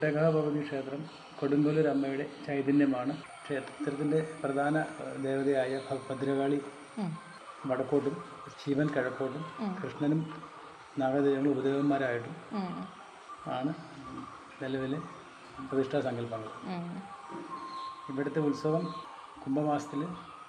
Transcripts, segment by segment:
ഭഗവതി ക്ഷേത്രം കൊടുങ്ങല്ലൂർ അമ്മയുടെ ചൈതന്യമാണ് ക്ഷേത്രത്തിൻ്റെ പ്രധാന ഏഹ്, ദേവതയായ ഭ- ഭദ്രകാളി വടക്കോട്ടും ശിവൻ കിഴക്കോട്ടും കൃഷ്ണനും നാഗദേവങ്ങളും ഉപദേവന്മാരായിട്ടും ആണ് നിലവിലെ പ്രതിഷ്ഠാ സങ്കല്പങ്ങൾ ഇവിടുത്തെ ഉത്സവം കുംഭമാസത്തിൽ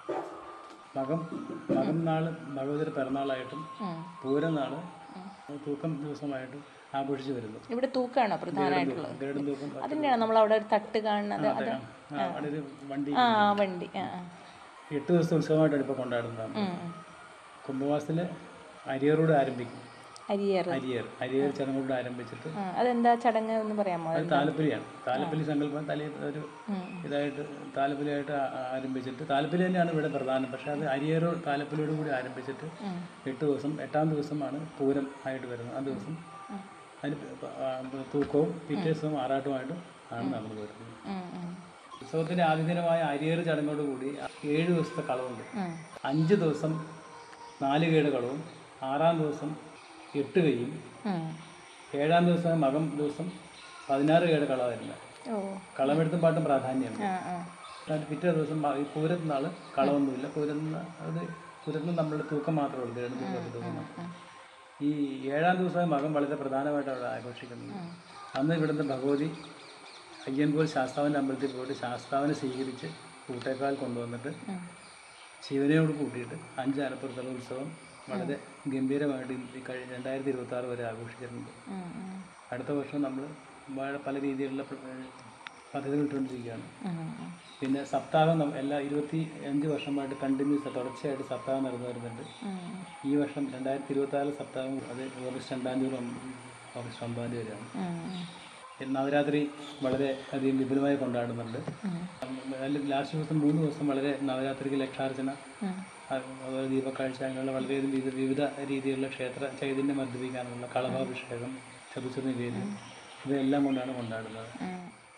മകം മകം നാൾ ഭഗവതിയുടെ പിറന്നാളായിട്ടും പൂരം നാൾ തൂക്കം ദിവസമായിട്ടും ആഘോഷിച്ചു വരുന്നു ഇവിടെ തൂക്കാണോ പ്രധാനമായിട്ടുള്ളത് ഗരുഡൻ തൂക്കം അതിൻ്റെയാണ് നമ്മൾ അവിടെ ഒരു തട്ട് കാണുന്നത് അത് ആ, അവിടെ ഒരു വണ്ടി ആ ആ വണ്ടി ആ ആ എട്ട് ദിവസത്തെ ഉത്സവമായിട്ടാണ് ഇപ്പോൾ കൊണ്ടാടുന്നതാണ് ഉം, ഉം. കുംഭമാസത്തിൽ അരിയറോട് ആരംഭിക്കും അരിയേറ് അരിയർ അരിയർ ചടങ്ങോട് ആരംഭിച്ചിട്ട് ആ, അതെന്താ ചടങ്ങ് എന്ന് പറയാമോ അത് താലപ്പൊലിയാണ് താലപ്പൊലി സങ്കല്പം തലേ ഒരു ഉം. ഇതായിട്ട് താലപ്പൊലിയായിട്ട് ആ- ആ- ആരംഭിച്ചിട്ട് താലപ്പൊലി തന്നെയാണ് ഇവിടെ പ്രധാനം പക്ഷേ അത് അരിയറോ താലപ്പൊലിയോട് കൂടി ആരംഭിച്ചിട്ട് എട്ട് ദിവസം എട്ടാം ദിവസമാണ് പൂരം ആയിട്ട് വരുന്നത് ആ ദിവസം അതിന് പ- ആ, തൂക്കവും പിറ്റേ ദിവസവും ആറാട്ടുമായിട്ടും ആണ് നടന്നു വരുന്നത് ഉം, ഉം. ഉത്സവത്തിന്റെ ആദ്യദിനമായ അരിയേറ് ചടങ്ങോട് കൂടി ഏഴ് ദിവസത്തെ കളവുണ്ട് ഉം. അഞ്ച് ദിവസം നാല് കേട് കളവും ആറാം ദിവസം എട്ട് കൈയും ഉം. ഏഴാം ദിവസം മകം ദിവസം പതിനാറ് കേട് കള വരുന്നത് ഓ കളമെടുത്തും പാട്ടും പ്രാധാന്യമാണ് ആ ആ എന്നിട്ട് പിറ്റേ ദിവസം മ- ഈ പൂരത്തിന് നാൾ കളവൊന്നുമില്ല പൂരത്തിന് അത് പൂരത്തിന് നമ്മളുടെ തൂക്കം മാത്രമേ ഉള്ളൂ രണ്ട് തൂക്കം തൂക്കം മാത്രം ഈ ഏഴാം ദിവസം മകം വളരെ പ്രധാനമായിട്ട് അവിടെ ആഘോഷിക്കുന്നത് അന്ന് ഇവിടുന്ന് ഭഗവതി അയ്യൻകോൽ ശാസ്താവിൻ്റെ അമ്പലത്തിൽ പോയിട്ട് ശാസ്താവിനെ സ്വീകരിച്ച് കൂട്ടേക്കാൽ കൊണ്ടുവന്നിട്ട് ശിവനെയോട് കൂട്ടിയിട്ട് അഞ്ച് അനപ്പുറത്തുള്ള ഉത്സവം വളരെ ഗംഭീരമായിട്ട് ഈ കഴിഞ്ഞ രണ്ടായിരത്തി ഇരുപത്തി ആറ് വരെ ആഘോഷിച്ചിട്ടുണ്ട് ഉം, ഉം. അടുത്ത വർഷം നമ്മൾ വളരെ പല രീതിയിലുള്ള പ്ര- പദ്ധതികൾ ഇട്ടുകൊണ്ടിരിക്കുകയാണ് ഉം, ഉം. പിന്നെ സപ്താഹം നം- എല്ലാ ഇരുപത്തി അഞ്ച് വർഷമായിട്ട് കണ്ടിന്യൂസ് തുടർച്ചയായിട്ട് സപ്താഹം നടന്നു വരുന്നുണ്ട് ഉം. ഈ വർഷം രണ്ടായിരത്തി ഇരുപത്തി ആറ് സപ്താഹം അത് ഓഗസ്റ്റ് രണ്ടാം തീയതി മുതൽ ഓഗസ്റ്റ് ഒമ്പതാം തീയതി വരെയാണ് ഉം, ഉം. ഈ നവരാത്രി വളരെ അധികം വിപുലമായി കൊണ്ടാടുന്നുണ്ട് അതിൽ ലാസ്റ്റ് ദിവസം മൂന്ന് ദിവസം വളരെ നവരാത്രിക്ക് ലക്ഷാർച്ചന ഉം. അത് അതുപോലെ ദീപക്കാഴ്ച അങ്ങനെയുള്ള വളരെയധികം വിവിധ വിവിധ രീതിയിലുള്ള ക്ഷേത്ര ചൈതന്യം വർദ്ധിപ്പിക്കാനുള്ള കളഭാഭിഷേകം ചതുച്ച നിവേദ്യം ഇവയെല്ലാം കൊണ്ടാണ് കൊണ്ടാടുന്നത് ഉം.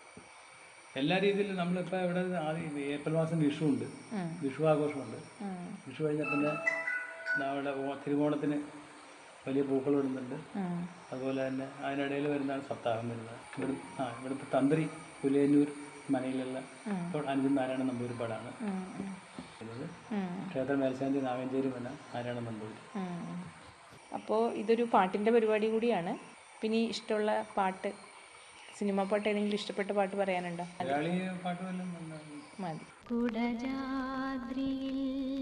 എല്ലാ രീതിയിലും നമ്മളിപ്പോൾ ഇവിടെ ആദ്യം ഏപ്രിൽ മാസം വിഷു ഉണ്ട് ഉം. വിഷു ആഘോഷമുണ്ട് ഉം. വിഷു കഴിഞ്ഞാൽ പിന്നെ നമ്മുടെ ഓ- തിരുവോണത്തിന് വലിയ പൂക്കൾ ഇടുന്നുണ്ട് ഉം. അതുപോലെ തന്നെ അതിനിടയിൽ വരുന്നതാണ് സപ്താഹം വരുന്നത് ഇവിടെ ആ ഇവിടുത്തെ തന്ത്രി പുലേന്നൂർ മനയിലുള്ള അനുജൻ നാരായണ നമ്പൂരിപ്പാടാണ് ഉം. ഉം. ഇത് ഉം. ക്ഷേത്ര മേൽശാന്തി നാഗഞ്ചേരി മന നാരായണ നമ്പൂരി ഉം. അപ്പോൾ ഇതൊരു പാട്ടിൻ്റെ പരിപാടി കൂടിയാണ് പിന്നെ ഈ ഇഷ്ടമുള്ള പാട്ട് സിനിമ പാട്ട് ഏതെങ്കിലും ഇഷ്ടപ്പെട്ട പാട്ട് പറയാനുണ്ടോ മലയാളി പാട്ട് വല്ലതും ഉണ്ടാവും. മതി കുടജാദ്രിയിൽ